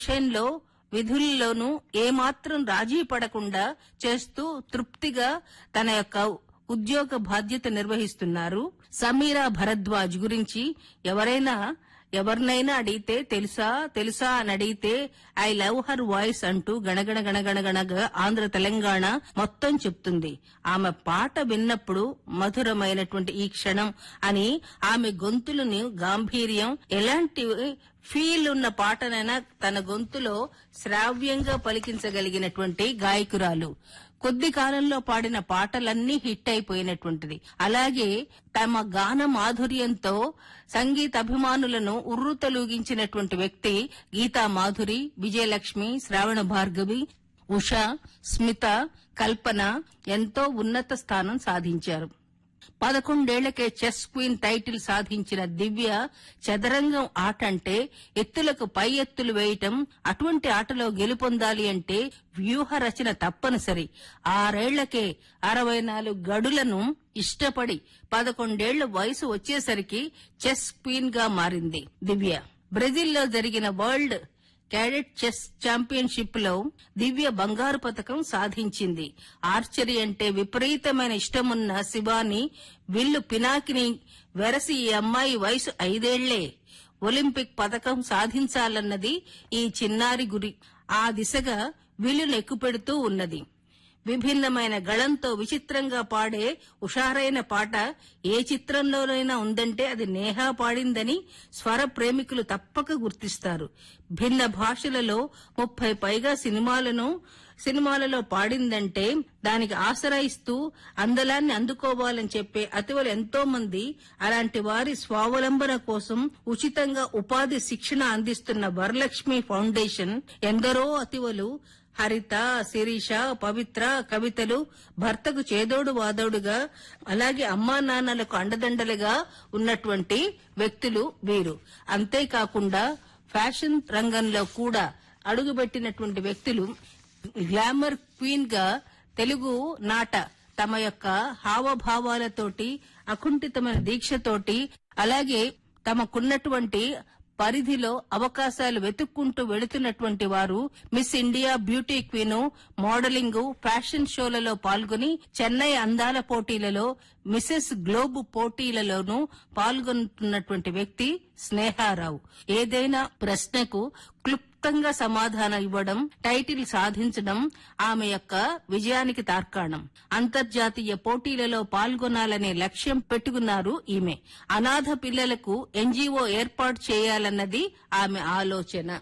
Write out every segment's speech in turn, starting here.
విషయంలో విధుల్లోనూ ఏమాత్రం రాజీ పడకుండా చేస్తూ తృప్తిగా తన యొక్క ఉద్యోగ బాధ్యత నిర్వహిస్తున్నారు సమీరా భరద్వాజ్ గురించి ఎవరైనా ఎవరినైనా అడిగితే తెలుసా తెలుసా అని అడిగితే ఐ లవ్ హర్ వాయిస్ అంటూ గణగణ గణగణగణగా ఆంధ్ర తెలంగాణ మొత్తం చెప్తుంది ఆమె పాట విన్నప్పుడు మధురమైనటువంటి ఈ క్షణం అని ఆమె గొంతులను గాంభీర్యం ఎలాంటి ఫీల్ ఉన్న పాటనైనా తన గొంతులో శ్రావ్యంగా పలికించగలిగినటువంటి గాయకురాలు కొద్ది కాలంలో పాడిన పాటలన్నీ హిట్ అయిపోయినటువంటిది అలాగే తమ గాన మాధుర్యంతో సంగీత అభిమానులను ఉర్రుతలూగించినటువంటి వ్యక్తి గీతా మాధురి విజయలక్ష్మి శ్రావణ భార్గవి ఉష స్మిత కల్పన ఎంతో ఉన్నత స్థానం సాధించారు పదకొండేళ్లకే చెస్ క్వీన్ టైటిల్ సాధించిన దివ్య చదరంగం ఆట అంటే ఎత్తులకు పై ఎత్తులు వేయటం అటువంటి ఆటలో గెలుపొందాలి అంటే వ్యూహ రచన తప్పనిసరి ఆరేళ్లకే అరవై నాలుగు గడులను ఇష్టపడి పదకొండేళ్ల వయసు వచ్చేసరికి చెస్ క్వీన్ గా మారింది దివ్య బ్రెజిల్లో జరిగిన వరల్డ్ క్యాడెట్ చెస్ ఛాంపియన్షిప్ లో దివ్య బంగారు పథకం సాధించింది ఆర్చరీ అంటే విపరీతమైన ఇష్టమున్న శివాని విల్లు పినాకిని వెరసి ఈ అమ్మాయి వయసు ఐదేళ్లే ఒలింపిక్ పథకం సాధించాలన్నది ఈ చిన్నారి గురి ఆ దిశగా విల్లును ఎక్కుపెడుతూ ఉన్నది విభిన్నమైన గళంతో విచిత్రంగా పాడే ఉషారైన పాట ఏ చిత్రంలోనైనా ఉందంటే అది నేహా పాడిందని స్వర ప్రేమికులు తప్పక గుర్తిస్తారు భిన్న భాషలలో ముప్పై పైగా సినిమాలను సినిమాలలో పాడిందంటే దానికి ఆసరా ఇస్తూ అందలాన్ని అందుకోవాలని చెప్పే అతివలు ఎంతో మంది అలాంటి వారి స్వావలంబన కోసం ఉచితంగా ఉపాధి శిక్షణ అందిస్తున్న వరలక్ష్మి ఫౌండేషన్ ఎందరో అతివలు హరిత శిరీష పవిత్ర కవితలు భర్తకు చేదోడు వాదోడుగా అలాగే అమ్మా నాన్నలకు అండదండలుగా ఉన్నటువంటి వ్యక్తులు వీరు అంతేకాకుండా ఫ్యాషన్ రంగంలో కూడా అడుగుపెట్టినటువంటి వ్యక్తులు గ్లామర్ క్వీన్ గా తెలుగు నాట తమ యొక్క హావభావాలతోటి అకుంఠితమైన దీక్షతోటి అలాగే తమకున్నటువంటి పరిధిలో అవకాశాలు వెతుక్కుంటూ వెళుతున్నటువంటి వారు Miss India beauty queen modelling fashion షోలలో పాల్గొని చెన్నై అందాల పోటీలలో మిసెస్ గ్లోబ్ పోటీలలోనూ పాల్గొంటున్నటువంటి వ్యక్తి స్నేహారావు ఏదైనా ప్రశ్నకు క్లుప్తంగా సమాధానం ఇవ్వడం టైటిల్ సాధించడం ఆమె యొక్క విజయానికి తార్కాణం అంతర్జాతీయ పోటీలలో పాల్గొనాలనే లక్ష్యం పెట్టుకున్నారు ఈమె అనాథ పిల్లలకు ఎన్జీఓ ఏర్పాటు చేయాలన్నది ఆమె ఆలోచన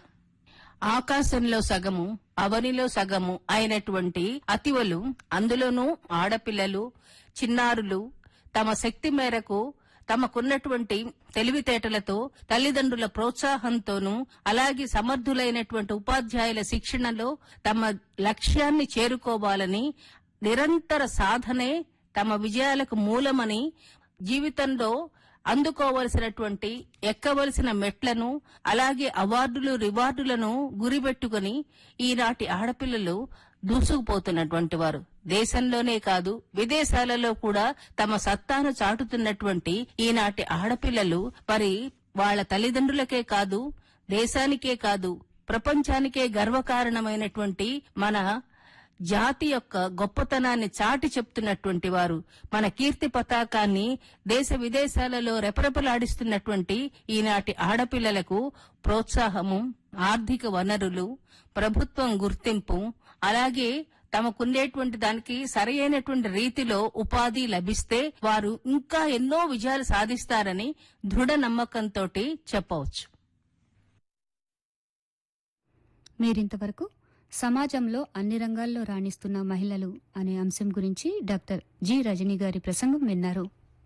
ఆకాశంలో సగము అవనిలో సగము అయినటువంటి అతివలు అందులోనూ ఆడపిల్లలు చిన్నారులు తమ శక్తి మేరకు తమకున్నటువంటి తెలివితేటలతో తల్లిదండ్రుల ప్రోత్సాహంతోనూ అలాగే సమర్థులైనటువంటి ఉపాధ్యాయుల శిక్షణలో తమ లక్ష్యాన్ని చేరుకోవాలని నిరంతర సాధనే తమ విజయాలకు మూలమని జీవితంలో అందుకోవలసినటువంటి ఎక్కవలసిన మెట్లను అలాగే అవార్డులు రివార్డులను గురిపెట్టుకుని ఈనాటి ఆడపిల్లలు దూసుకుపోతున్నటువంటి వారు దేశంలోనే కాదు విదేశాలలో కూడా తమ సత్తాను చాటుతున్నటువంటి ఈనాటి ఆడపిల్లలు మరి వాళ్ళ తల్లిదండ్రులకే కాదు దేశానికే కాదు ప్రపంచానికే గర్వకారణమైనటువంటి మన జాతి యొక్క గొప్పతనాన్ని చాటి చెప్తున్నటువంటి వారు మన కీర్తి పతాకాన్ని దేశ విదేశాలలో రెపరెపలాడిస్తున్నటువంటి ఈనాటి ఆడపిల్లలకు ప్రోత్సాహము ఆర్థిక వనరులు ప్రభుత్వం గుర్తింపు అలాగే తమకుండేటువంటి దానికి సరైనటువంటి రీతిలో ఉపాధి లభిస్తే వారు ఇంకా ఎన్నో విజయాలు సాధిస్తారని దృఢ నమ్మకంతో చెప్పవచ్చు మీరింతవరకు సమాజంలో అన్ని రంగాల్లో రాణిస్తున్న మహిళలు అనే అంశం గురించి డాక్టర్ జి రజని గారి ప్రసంగం విన్నారు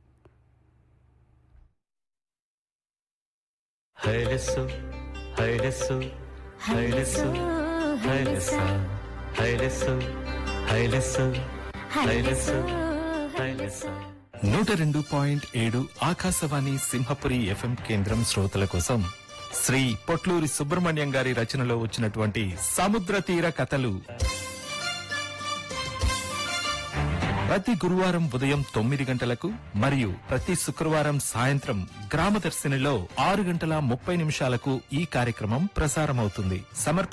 హైలెస్సు హైలెస్సు హైలెస్సు హైలెస్స హైలెస్సు హైలెస్సు హైలెస్సు హైలెస్స నూట రెండు పాయింట్ ఏడు ఆకాశవాణి సింహపురి ఎఫ్ఎం కేంద్రం శ్రోతల కోసం శ్రీ పొట్లూరి సుబ్రహ్మణ్యం గారి రచనలో వచ్చినటువంటి సముద్ర తీర కథలు ప్రతి గురువారం ఉదయం తొమ్మిది గంటలకు మరియు ప్రతి శుక్రవారం సాయంత్రం గ్రామదర్శినిలో ఆరు గంటల ముప్పై నిమిషాలకు ఈ కార్యక్రమం ప్రసారమవుతుంది సమర్ప